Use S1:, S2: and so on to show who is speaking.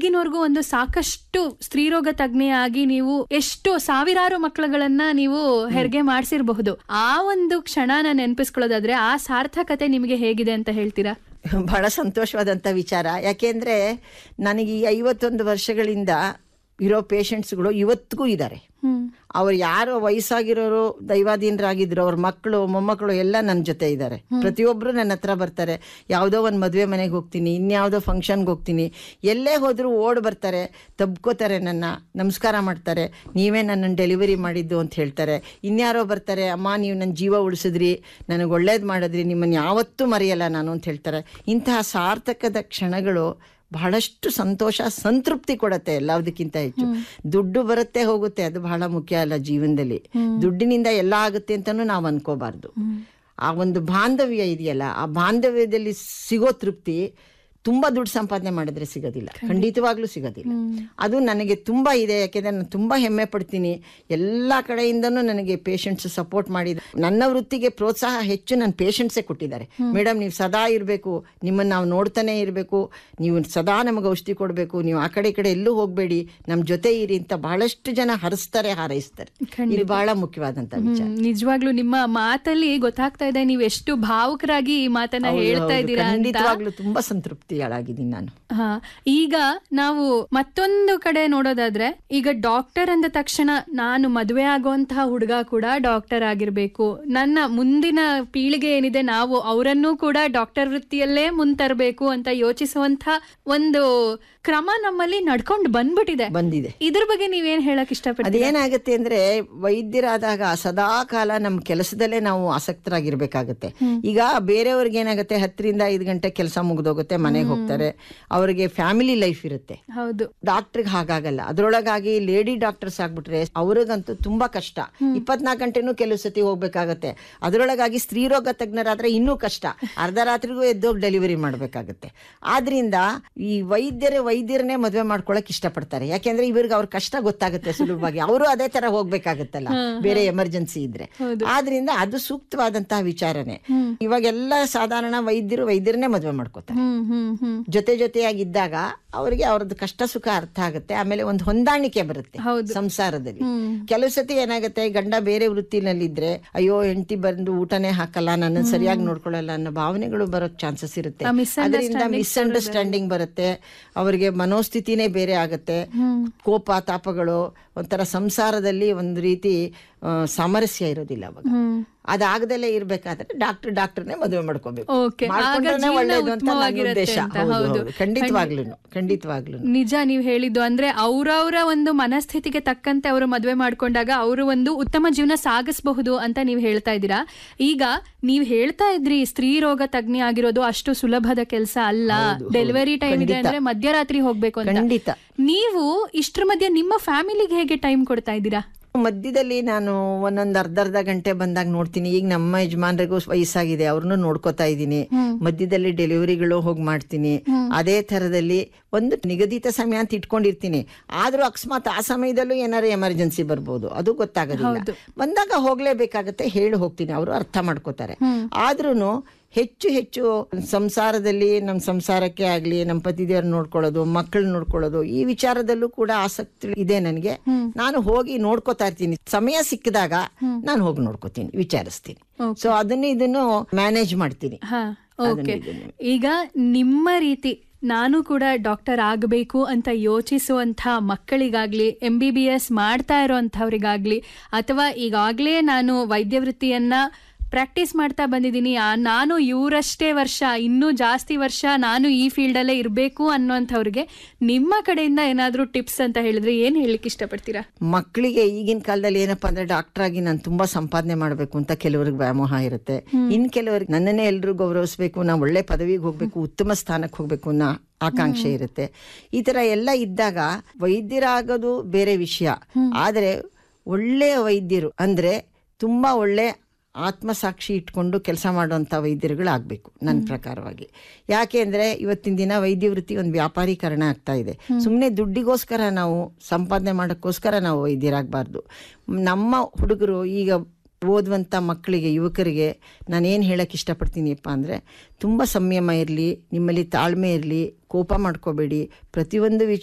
S1: ಈಗಿನವರೆಗೂ ಒಂದು ಸಾಕಷ್ಟು ಸ್ತ್ರೀರೋಗ ತಜ್ಞೆಯಾಗಿ ನೀವು ಎಷ್ಟು ಸಾವಿರಾರು ಮಕ್ಕಳುಗಳನ್ನ ನೀವು ಹೆರಿಗೆ ಮಾಡಿಸಿರಬಹುದು ಆ ಒಂದು ಕ್ಷಣನ ನೆನಪಿಸ್ಕೊಳ್ಳೋದಾದ್ರೆ ಆ ಸಾರ್ಥಕತೆ ನಿಮಗೆ ಹೇಗಿದೆ ಅಂತ ಹೇಳ್ತೀರಾ
S2: ಬಹಳ ಸಂತೋಷವಾದಂಥ ವಿಚಾರ ಯಾಕೆಂದರೆ ನನಗೆ ಈ ಐವತ್ತೊಂದು ವರ್ಷಗಳಿಂದ ಇರೋ ಪೇಷಂಟ್ಸ್ಗಳು ಇವತ್ತಿಗೂ ಇದ್ದಾರೆ ಅವ್ರು ಯಾರು ವಯಸ್ಸಾಗಿರೋರು ದೈವಾಧೀನರಾಗಿದ್ರು ಅವ್ರ ಮಕ್ಕಳು ಮೊಮ್ಮಕ್ಕಳು ಎಲ್ಲ ನನ್ನ ಜೊತೆ ಇದ್ದಾರೆ ಪ್ರತಿಯೊಬ್ಬರು ನನ್ನ ಹತ್ರ ಬರ್ತಾರೆ ಯಾವುದೋ ಒಂದು ಮದುವೆ ಮನೆಗೆ ಹೋಗ್ತೀನಿ ಇನ್ಯಾವುದೋ ಫಂಕ್ಷನ್ಗೆ ಹೋಗ್ತೀನಿ ಎಲ್ಲೇ ಹೋದರೂ ಓಡ್ ಬರ್ತಾರೆ ತಬ್ಕೋತಾರೆ ನನ್ನ ನಮಸ್ಕಾರ ಮಾಡ್ತಾರೆ ನೀವೇ ನನ್ನನ್ನು ಡೆಲಿವರಿ ಮಾಡಿದ್ದು ಅಂತ ಹೇಳ್ತಾರೆ ಇನ್ಯಾರೋ ಬರ್ತಾರೆ ಅಮ್ಮ ನೀವು ನನ್ನ ಜೀವ ಉಳಿಸಿದ್ರಿ ನನಗೆ ಒಳ್ಳೇದು ಮಾಡಿದ್ರಿ ನಿಮ್ಮನ್ನು ಯಾವತ್ತೂ ಮರೆಯಲ್ಲ ನಾನು ಅಂತ ಹೇಳ್ತಾರೆ ಇಂತಹ ಸಾರ್ಥಕದ ಕ್ಷಣಗಳು ಬಹಳಷ್ಟು ಸಂತೋಷ ಸಂತೃಪ್ತಿ ಕೊಡತ್ತೆ ಎಲ್ಲದಕ್ಕಿಂತ ಹೆಚ್ಚು ದುಡ್ಡು ಬರುತ್ತೆ ಹೋಗುತ್ತೆ ಅದು ಬಹಳ ಮುಖ್ಯ ಅಲ್ಲ ಜೀವನದಲ್ಲಿ ದುಡ್ಡಿನಿಂದ ಎಲ್ಲ ಆಗುತ್ತೆ ಅಂತಾನು ನಾವು ಅನ್ಕೋಬಾರ್ದು ಆ ಒಂದು ಬಾಂಧವ್ಯ ಇದೆಯಲ್ಲ ಆ ಬಾಂಧವ್ಯದಲ್ಲಿ ಸಿಗೋ ತೃಪ್ತಿ ತುಂಬಾ ದುಡ್ಡು ಸಂಪಾದನೆ ಮಾಡಿದ್ರೆ ಸಿಗೋದಿಲ್ಲ ಖಂಡಿತವಾಗ್ಲೂ ಸಿಗೋದಿಲ್ಲ ಅದು ನನಗೆ ತುಂಬಾ ಇದೆ ಯಾಕೆಂದ್ರೆ ನಾನು ತುಂಬಾ ಹೆಮ್ಮೆ ಪಡ್ತೀನಿ ಎಲ್ಲ ಕಡೆಯಿಂದನೂ ನನಗೆ ಪೇಷಂಟ್ಸ್ ಸಪೋರ್ಟ್ ಮಾಡಿದ ನನ್ನ ವೃತ್ತಿಗೆ ಪ್ರೋತ್ಸಾಹ ಹೆಚ್ಚು ನನ್ನ ಪೇಷಂಟ್ಸೇ ಕೊಟ್ಟಿದ್ದಾರೆ ಮೇಡಮ್ ನೀವು ಸದಾ ಇರಬೇಕು ನಿಮ್ಮನ್ನು ನಾವು ನೋಡ್ತಾನೆ ಇರಬೇಕು ನೀವು ಸದಾ ನಮಗೆ ಔಷಧಿ ಕೊಡಬೇಕು ನೀವು ಆ ಕಡೆ ಈ ಕಡೆ ಎಲ್ಲೂ ಹೋಗಬೇಡಿ ನಮ್ಮ ಜೊತೆ ಇರಿ ಅಂತ ಬಹಳಷ್ಟು ಜನ ಹರಿಸ್ತಾರೆ ಹಾರೈಸ್ತಾರೆ ಇದು ಬಹಳ ಮುಖ್ಯವಾದಂತ ವಿಚಾರ
S1: ಹ್ಮ್, ನಿಜವಾಗ್ಲೂ ನಿಮ್ಮ ಮಾತಲ್ಲಿ ಗೊತ್ತಾಗ್ತಾ ಇದೆ ನೀವು ಎಷ್ಟು ಭಾವುಕರಾಗಿ ಈ ಮಾತನ್ನ ಹೇಳ್ತಾ ಇದ್ದೀರಾ ಅಂತ
S2: ಖಂಡಿತವಾಗ್ಲೂ ತುಂಬಾ ಸಂತೃಪ್ತಿಯಾಳಾಗಿದ್ದೀನಿ ನಾನು
S1: ಹಾ ಈಗ ನಾವು ಮತ್ತೊಂದು ಕಡೆ ನೋಡೋದಾದ್ರೆ ಈಗ ಡಾಕ್ಟರ್ ಅಂದ ತಕ್ಷಣ ನಾನು ಮದುವೆ ಆಗುವಂತಹ ಹುಡುಗ ಕೂಡ ಡಾಕ್ಟರ್ ಆಗಿರ್ಬೇಕು ನನ್ನ ಮುಂದಿನ ಪೀಳಿಗೆ ಏನಿದೆ ನಾವು ಅವರನ್ನೂ ಕೂಡ ಡಾಕ್ಟರ್ ವೃತ್ತಿಯಲ್ಲೇ ಮುಂತರಬೇಕು ಅಂತ ಯೋಚಿಸುವಂತ ಒಂದು ಕ್ರಮ ನಮ್ಮಲ್ಲಿ ನಡ್ಕೊಂಡು ಬಂದ್ಬಿಟ್ಟಿದೆ
S2: ಬಂದಿದೆ
S1: ಇದ್ರ ಬಗ್ಗೆ ನೀವೇನ್ ಹೇಳಕ್ ಇಷ್ಟಪಡ್ತೀರಿ
S2: ಅದೇನಾಗುತ್ತೆ ಅಂದ್ರೆ ವೈದ್ಯರಾದಾಗ ಸದಾ ಕಾಲ ನಮ್ಮ ಕೆಲಸದಲ್ಲೇ ನಾವು ಆಸಕ್ತರಾಗಿರ್ಬೇಕಾಗತ್ತೆ ಈಗ ಬೇರೆಯವ್ರಿಗೆ ಏನಾಗುತ್ತೆ ಹತ್ತರಿಂದ ಐದು ಗಂಟೆ ಕೆಲಸ ಮುಗ್ದೋಗುತ್ತೆ ಮನೆಗೆ ಹೋಗ್ತಾರೆ ಅವ್ರಿಗೆ ಫ್ಯಾಮಿಲಿ ಲೈಫ್ ಇರುತ್ತೆ
S1: ಹೌದು
S2: ಡಾಕ್ಟ್ರಿಗೆ ಹಾಗಾಗಲ್ಲ ಅದ್ರೊಳಗಾಗಿ ಲೇಡಿ ಡಾಕ್ಟರ್ಸ್ ಆಗ್ಬಿಟ್ರೆ ಅವ್ರಿಗಂತೂ ತುಂಬಾ ಕಷ್ಟ ಇಪ್ಪತ್ನಾಲ್ಕು ಗಂಟೆನೂ ಕೆಲವು ಸತಿ ಹೋಗ್ಬೇಕಾಗತ್ತೆ ಅದರೊಳಗಾಗಿ ಸ್ತ್ರೀರೋಗ ತಜ್ಞರಾದ್ರೆ ಇನ್ನೂ ಕಷ್ಟ ಅರ್ಧ ರಾತ್ರಿಗೂ ಎದ್ದೋಗಿ ಡೆಲಿವರಿ ಮಾಡ್ಬೇಕಾಗತ್ತೆ ಆದ್ರಿಂದ ಈ ವೈದ್ಯರೇ ವೈದ್ಯರನ್ನೇ ಮದುವೆ ಮಾಡ್ಕೊಳಕ್ ಇಷ್ಟಪಡ್ತಾರೆ ಯಾಕೆಂದ್ರೆ ಇವ್ರಿಗೆ ಅವ್ರ ಕಷ್ಟ ಗೊತ್ತಾಗುತ್ತೆ ಸುಲಭವಾಗಿ ಅವರು ಅದೇ ತರ ಹೋಗ್ಬೇಕಾಗತ್ತಲ್ಲ ಬೇರೆ ಎಮರ್ಜೆನ್ಸಿ ಇದ್ರೆ ಆದ್ರಿಂದ ಅದು ಸೂಕ್ತವಾದಂತಹ ವಿಚಾರನೆ ಇವಾಗೆಲ್ಲ ಸಾಧಾರಣ ವೈದ್ಯರು ವೈದ್ಯರನ್ನೇ ಮದುವೆ ಮಾಡ್ಕೋತಾರೆ
S1: ಹ್ಮ್ ಹ್ಮ್ ಹ್ಮ್
S2: ಜೊತೆ ಜೊತೆಯಾಗಿದ್ದಾಗ ಅವರಿಗೆ ಅವ್ರದ್ದು ಕಷ್ಟ ಸುಖ ಅರ್ಥ ಆಗುತ್ತೆ ಆಮೇಲೆ ಒಂದು ಹೊಂದಾಣಿಕೆ ಬರುತ್ತೆ ಸಂಸಾರದಲ್ಲಿ ಕೆಲವು ಸತಿ ಏನಾಗುತ್ತೆ ಗಂಡ ಬೇರೆ ವೃತ್ತಿನಲ್ಲಿದ್ರೆ ಅಯ್ಯೋ ಹೆಂಡತಿ ಬಂದು ಊಟನೇ ಹಾಕಲ್ಲ ನನ್ನ ಸರಿಯಾಗಿ ನೋಡ್ಕೊಳ್ಳಲ್ಲ ಅನ್ನೋ ಭಾವನೆಗಳು ಬರೋಕ್ ಚಾನ್ಸಸ್ ಇರುತ್ತೆ ಅದರಿಂದ ಮಿಸ್ಅಂಡರ್ಸ್ಟ್ಯಾಂಡಿಂಗ್ ಬರುತ್ತೆ ಅವರಿಗೆ ಮನೋಸ್ಥಿತಿನೇ ಬೇರೆ ಆಗುತ್ತೆ ಕೋಪ ತಾಪಗಳು ಒಂಥರ ಸಂಸಾರದಲ್ಲಿ ಒಂದು ರೀತಿ ಆ, ಸಾಮರಸ್ಯ ಇರೋದಿಲ್ಲ ಅವಾಗ ಅದಾಗದಲ್ಲೇ ಇರ್ಬೇಕಾದ್ರೆ ಡಾಕ್ಟರ್ ಡಾಕ್ಟರ್ನೇ ಮದುವೆ ಮಾಡ್ಕೋಬೇಕು
S1: Okay. ಆಗ
S2: ಮಾಡ್ಕೊಂಡ್ರೇನೆ
S1: ಜೀವನ
S2: ಒಳ್ಳೇದು ಅಂತ ನನ್ನ
S1: ಉತ್ತಮವಾಗಿರುತ್ತೆ
S2: ಉದ್ದೇಶ
S1: ಅಂತ,
S2: ಹೌದು,
S1: ಹೌದು.
S2: ಹೌದು. ಖಂಡಿತವಾಗ್ಲೂ ಖಂಡಿತವಾಗ್ಲೂ
S1: ನಿಜ ನೀವು ಹೇಳಿದ್ದು ಅಂದ್ರೆ ಅವ್ರವ್ರ ಒಂದು ಮನಸ್ಥಿತಿಗೆ ತಕ್ಕಂತೆ ಅವರು ಮದುವೆ ಮಾಡ್ಕೊಂಡಾಗ ಅವರು ಒಂದು ಉತ್ತಮ ಜೀವನ ಸಾಗಿಸಬಹುದು ಅಂತ ನೀವು ಹೇಳ್ತಾ ಇದ್ದೀರಾ ಈಗ ನೀವು ಹೇಳ್ತಾ ಇದ್ರಿ ಸ್ತ್ರೀ ರೋಗ ತಜ್ಞೆ ಆಗಿರೋದು ಅಷ್ಟು ಸುಲಭದ ಕೆಲಸ ಅಲ್ಲ ಡೆಲಿವರಿ ಟೈಮ್ ಇದೆ ಅಂದ್ರೆ ಮಧ್ಯರಾತ್ರಿ ಹೋಗ್ಬೇಕು ಅಂತ
S2: ಖಂಡಿತ
S1: ನೀವು ಇಷ್ಟ್ರ ಮಧ್ಯೆ ನಿಮ್ಮ ಫ್ಯಾಮಿಲಿಗೆ ಹೇಗೆ ಟೈಮ್ ಕೊಡ್ತಾ ಇದ್ದೀರಾ
S2: ಮಧ್ಯದಲ್ಲಿ ನಾನು ಒಂದೊಂದು ಅರ್ಧ ಅರ್ಧ ಗಂಟೆ ಬಂದಾಗ ನೋಡ್ತೀನಿ ಈಗ ನಮ್ಮ ಯಜಮಾನ್ರಿಗೂ ವಯಸ್ಸಾಗಿದೆ ಅವ್ರನ್ನು ನೋಡ್ಕೋತಾ ಇದ್ದೀನಿ ಮಧ್ಯದಲ್ಲಿ ಡೆಲಿವರಿಗಳು ಹೋಗಿ ಮಾಡ್ತೀನಿ ಅದೇ ತರದಲ್ಲಿ ಒಂದು ನಿಗದಿತ ಸಮಯ ಅಂತ ಇಟ್ಕೊಂಡಿರ್ತೀನಿ ಆದ್ರೂ ಅಕಸ್ಮಾತ್ ಆ ಸಮಯದಲ್ಲೂ ಏನಾರು ಎಮರ್ಜೆನ್ಸಿ ಬರ್ಬೋದು ಅದು ಗೊತ್ತಾಗೋದಿಲ್ಲ ಬಂದಾಗ ಹೋಗ್ಲೇಬೇಕಾಗತ್ತೆ ಹೇಳಿ ಹೋಗ್ತೀನಿ ಅವರು ಅರ್ಥ ಮಾಡ್ಕೋತಾರೆ ಆದ್ರೂನು ಹೆಚ್ಚು ಹೆಚ್ಚು ಸಂಸಾರದಲ್ಲಿ ನಮ್ಮ ಸಂಸಾರಕ್ಕೆ ಆಗ್ಲಿ ನಮ್ಮ ಪತಿದೇವ್ರ ನೋಡ್ಕೊಳ್ಳೋದು ಮಕ್ಕಳು ನೋಡ್ಕೊಳ್ಳೋದು ಈ ವಿಚಾರದಲ್ಲೂ ಕೂಡ ಆಸಕ್ತಿ ಇದೆ ನನಗೆ ನಾನು ಹೋಗಿ ನೋಡ್ಕೋತಾ ಇರ್ತೀನಿ ಸಮಯ ಸಿಕ್ಕಿದಾಗ ನಾನು ಹೋಗಿ ನೋಡ್ಕೋತೀನಿ ವಿಚಾರಿಸ್ತೀನಿ ಸೊ ಅದನ್ನು ಇದನ್ನು ಮ್ಯಾನೇಜ್ ಮಾಡ್ತೀನಿ
S1: ಹಾ ಓಕೆ ಈಗ ನಿಮ್ಮ ರೀತಿ ನಾನು ಕೂಡ ಡಾಕ್ಟರ್ ಆಗಬೇಕು ಅಂತ ಯೋಚಿಸುವಂಥ ಮಕ್ಕಳಿಗಾಗ್ಲಿ ಎಂ ಬಿ ಬಿ ಎಸ್ ಮಾಡ್ತಾ ಇರೋವಂಥವ್ರಿಗಾಗ್ಲಿ ಅಥವಾ ಈಗಾಗಲೇ ನಾನು ವೈದ್ಯ ವೃತ್ತಿಯನ್ನ ಪ್ರಾಕ್ಟೀಸ್ ಮಾಡ್ತಾ ಬಂದಿದ್ದೀನಿ ಆ ನಾನು ಇವರಷ್ಟೇ ವರ್ಷ ಇನ್ನೂ ಜಾಸ್ತಿ ವರ್ಷ ನಾನು ಈ ಫೀಲ್ಡಲ್ಲೇ ಇರಬೇಕು ಅನ್ನೋಂಥವ್ರಿಗೆ ನಿಮ್ಮ ಕಡೆಯಿಂದ ಏನಾದರೂ ಟಿಪ್ಸ್ ಅಂತ ಹೇಳಿದ್ರೆ ಏನು ಹೇಳಲಿಕ್ಕೆ ಇಷ್ಟಪಡ್ತೀರಾ
S2: ಮಕ್ಕಳಿಗೆ ಈಗಿನ ಕಾಲದಲ್ಲಿ ಏನಪ್ಪಾ ಅಂದ್ರೆ ಡಾಕ್ಟರ್ ಆಗಿ ನಾನು ತುಂಬಾ ಸಂಪಾದನೆ ಮಾಡಬೇಕು ಅಂತ ಕೆಲವರಿಗೆ ವ್ಯಾಮೋಹ ಇರುತ್ತೆ ಇನ್ ಕೆಲವರಿಗೆ ನನ್ನನ್ನೇ ಎಲ್ಲರೂ ಗೌರವಿಸ್ಬೇಕು ನಾ ಒಳ್ಳೆ ಪದವಿಗೆ ಹೋಗ್ಬೇಕು ಉತ್ತಮ ಸ್ಥಾನಕ್ಕೆ ಹೋಗ್ಬೇಕು ಅನ್ನೋ ಆಕಾಂಕ್ಷೆ ಇರುತ್ತೆ ಈ ತರ ಎಲ್ಲ ಇದ್ದಾಗ ವೈದ್ಯರಾಗೋದು ಬೇರೆ ವಿಷಯ ಆದ್ರೆ ಒಳ್ಳೆಯ ವೈದ್ಯರು ಅಂದ್ರೆ ತುಂಬಾ ಒಳ್ಳೆ ಆತ್ಮಸಾಕ್ಷಿ ಇಟ್ಕೊಂಡು ಕೆಲಸ ಮಾಡುವಂಥ ವೈದ್ಯರುಗಳಾಗಬೇಕು ನನ್ನ ಪ್ರಕಾರವಾಗಿ ಯಾಕೆ ಅಂದರೆ ಇವತ್ತಿನ ದಿನ ವೈದ್ಯ ವೃತ್ತಿ ಒಂದು ವ್ಯಾಪಾರೀಕರಣ ಆಗ್ತಾ ಇದೆ ಸುಮ್ಮನೆ ದುಡ್ಡಿಗೋಸ್ಕರ ನಾವು ಸಂಪಾದನೆ ಮಾಡೋಕ್ಕೋಸ್ಕರ ನಾವು ವೈದ್ಯರಾಗಬಾರ್ದು ನಮ್ಮ ಹುಡುಗರು ಈಗ ಓದುವಂಥ ಮಕ್ಕಳಿಗೆ ಯುವಕರಿಗೆ ನಾನೇನು ಹೇಳಕ್ಕೆ ಇಷ್ಟಪಡ್ತೀನಿಪ್ಪ ಅಂದರೆ ತುಂಬ ಸಂಯಮ ಇರಲಿ ನಿಮ್ಮಲ್ಲಿ ತಾಳ್ಮೆ ಇರಲಿ ಕೋಪ ಮಾಡ್ಕೋಬೇಡಿ ಪ್ರತಿಯೊಂದು ವಿಚಾರ